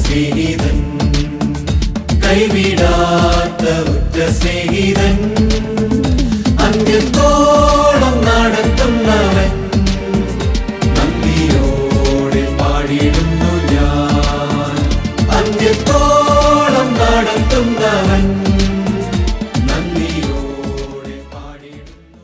സ്നേഹിതൻ കൈവിടാത്ത ഉറ്റ സ്നേഹിതൻ അന്ത്യത്തോളം നടത്തുന്നവൻ നന്ദിയോടെ പാടിയിടുന്നു ഞാൻ അന്ത്യത്തോളം നടത്തുന്നവൻ നന്ദിയോടെ പാടിയിടുന്നു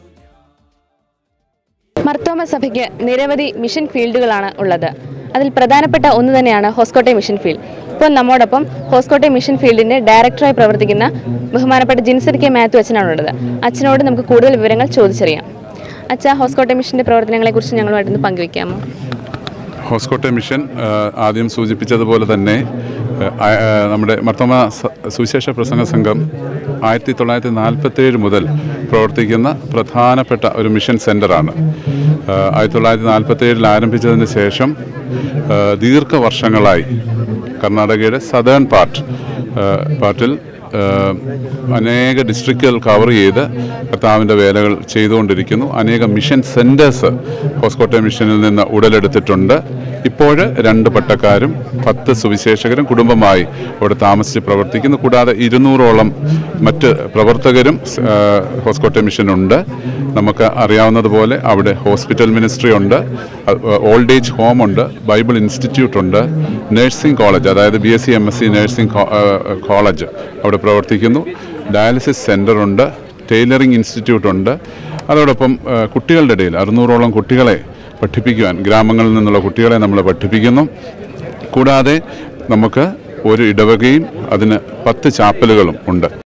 മർത്തോമ സഭയ്ക്ക് നിരവധി മിഷൻ ഫീൽഡുകളാണ് ഉള്ളത് അതിൽ പ്രധാനപ്പെട്ട ഒന്ന് തന്നെയാണ് ഹോസ്കോട്ടെ മിഷൻ ഫീൽഡ് ഇപ്പോൾ നമ്മോടൊപ്പം ഹോസ്കോട്ടെ മിഷൻ ഫീൽഡിന്റെ ഡയറക്ടറായി പ്രവർത്തിക്കുന്ന ബഹുമാനപ്പെട്ട ജിൻസർ കെ മാത്യു അച്ഛനാണുള്ളത് അച്ഛനോട് നമുക്ക് കൂടുതൽ വിവരങ്ങൾ ചോദിച്ചറിയാം അച്ഛാ ഹോസ്കോട്ടെ മിഷന്റെ പ്രവർത്തനങ്ങളെക്കുറിച്ച് ഞങ്ങളുമായിട്ടൊന്ന് പങ്കുവയ്ക്കാമോ ഹോസ്കോട്ടെ മിഷൻ ആ, ആദ്യം സൂചിപ്പിച്ചതുപോലെ തന്നെ ആ, ആ, നമ്മുടെ മർത്തോമ സ- സുവിശേഷ പ്രസംഗ സംഘം ആയിരത്തി തൊള്ളായിരത്തി നാൽപ്പത്തേഴ് മുതൽ പ്രവർത്തിക്കുന്ന പ്രധാനപ്പെട്ട ഒരു മിഷൻ സെൻ്ററാണ് ആയിരത്തി തൊള്ളായിരത്തി നാൽപ്പത്തേഴിൽ ആരംഭിച്ചതിന് ശേഷം ആ, ദീർഘവർഷങ്ങളായി കർണാടകയുടെ സദേൺ പാർട്ട് പാർട്ടിൽ ഏഹ് അനേക ഡിസ്ട്രിക്റ്റുകൾ കവർ ചെയ്ത് കർത്താവിൻ്റെ വേലകൾ ചെയ്തുകൊണ്ടിരിക്കുന്നു അനേകം മിഷൻ സെൻറ്റേഴ്സ് ഹോസ്കോട്ടെ മിഷനിൽ നിന്ന് ഉടലെടുത്തിട്ടുണ്ട് ഇപ്പോൾ രണ്ട് പട്ടക്കാരും പത്ത് സുവിശേഷകരും കുടുംബമായി അവിടെ താമസിച്ച് പ്രവർത്തിക്കുന്നു കൂടാതെ ഇരുന്നൂറോളം മറ്റ് പ്രവർത്തകരും ഏഹ് ഹോസ്കോട്ടെ മിഷനുണ്ട് നമുക്ക് അറിയാവുന്നതുപോലെ അവിടെ ഹോസ്പിറ്റൽ മിനിസ്ട്രി ഉണ്ട് ഓൾഡ് ഏജ് ഹോം ഉണ്ട് ബൈബിൾ ഇൻസ്റ്റിറ്റ്യൂട്ട് ഉണ്ട് നഴ്സിംഗ് കോളേജ് അതായത് B S C M S C nursing college അവിടെ പ്രവർത്തിക്കുന്നു ഡയാലിസിസ് സെൻ്റർ ഉണ്ട് ടൈലറിംഗ് ഇൻസ്റ്റിറ്റ്യൂട്ട് ഉണ്ട് അതോടൊപ്പം ആ, കുട്ടികളുടെ ഇടയിൽ അറുന്നൂറോളം കുട്ടികളെ പഠിപ്പിക്കുവാൻ ഗ്രാമങ്ങളിൽ നിന്നുള്ള കുട്ടികളെ നമ്മൾ പഠിപ്പിക്കുന്നു കൂടാതെ നമുക്ക് ഒരു ഇടവകയും അതിന് പത്ത് ചാപ്പലുകളും ഉണ്ട്